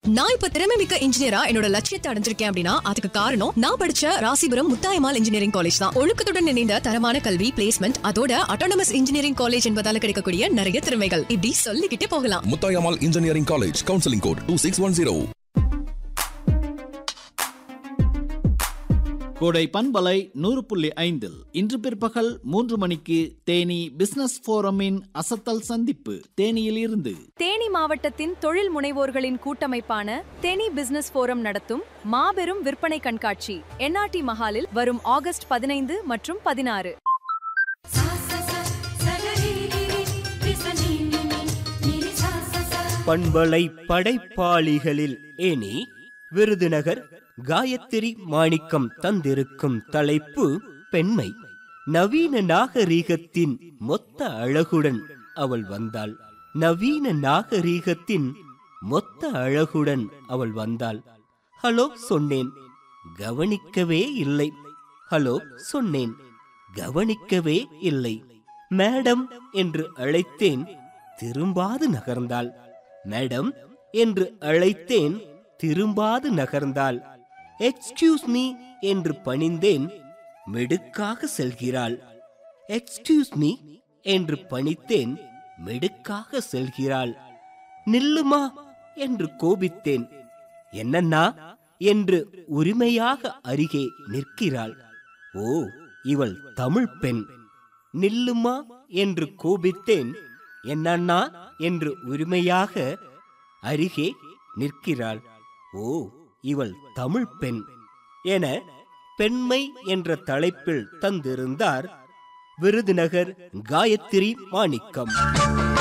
நான் இப்ப திறமை மிக்க இன்ஜினியரா என்னோட லட்சியத்தை அடைஞ்சிருக்கேன் அப்படின்னா அதுக்கு காரணம் நான் படிச்ச ராசிபுரம் முத்தாயமால் இன்ஜினியரிங் காலேஜ் தான் ஒழுக்கத்துடன் இணைந்த தரமான கல்வி பிளேஸ்மெண்ட் அதோட அட்டானமஸ் இன்ஜினியரிங் காலேஜ் என்பதால கிடைக்கக்கூடிய நிறைய திறமைகள் இப்படி சொல்லிக்கிட்டே போகலாம் Muthayammal engineering college counselling code two six one zero Kodai பண்பலை நூறு புள்ளி ஐந்தில் இன்று பிற்பகல் மூன்று மணிக்கு தேனி பிசினஸ் போரமின் அசத்தல் சந்திப்பு தேனியில் இருந்து தேனி மாவட்டத்தின் தொழில் முனைவோர்களின் கூட்டமைப்பான தேனி பிசினஸ் போரம் நடத்தும் மாபெரும் விற்பனை கண்காட்சி என்ஆர்டி மஹாலில் வரும் ஆகஸ்ட் பதினைந்து மற்றும் பதினாறு सा सा सा सगरि गिरि विसनि निनि निरि सा सा सा பண்பலை படைப்பாளிகளில் ஏனி விருதுநகர் காயத்ரி மாணிக்கம் தந்திருக்கும் தலைப்பு பெண்மை நவீன நாகரீகத்தின் மொத்த அழகுடன் அவள் வந்தாள் நவீன நாகரீகத்தின் மொத்த அழகுடன் அவள் வந்தாள் ஹலோ சொன்னேன் கவனிக்கவே இல்லை ஹலோ சொன்னேன் கவனிக்கவே இல்லை மேடம் என்று அழைத்தேன் திரும்பாது நகர்ந்தாள் மேடம் என்று அழைத்தேன் திரும்பாது நகர்ந்தாள் எக்ஸ்கியூஸ் மீ என்று பணிந்தேன் மெடுக்காக செல்கிறாள் எக்ஸ்கியூஸ் மீ என்று பணித்தேன் மெடுக்காக செல்கிறாள் நில்லுமா என்று கோபித்தேன் என்னண்ணா என்று உரிமையாக அருகே நிற்கிறாள் ஓ இவள் தமிழ் பெண் நில்லுமா என்று கோபித்தேன் என்னண்ணா என்று உரிமையாக அருகே நிற்கிறாள் ஓ இவள் தமிழ் பெண் என பெண்மை என்ற தலைப்பில் தந்திருந்தார் விருதுநகர் காயத்ரி மாணிக்கம்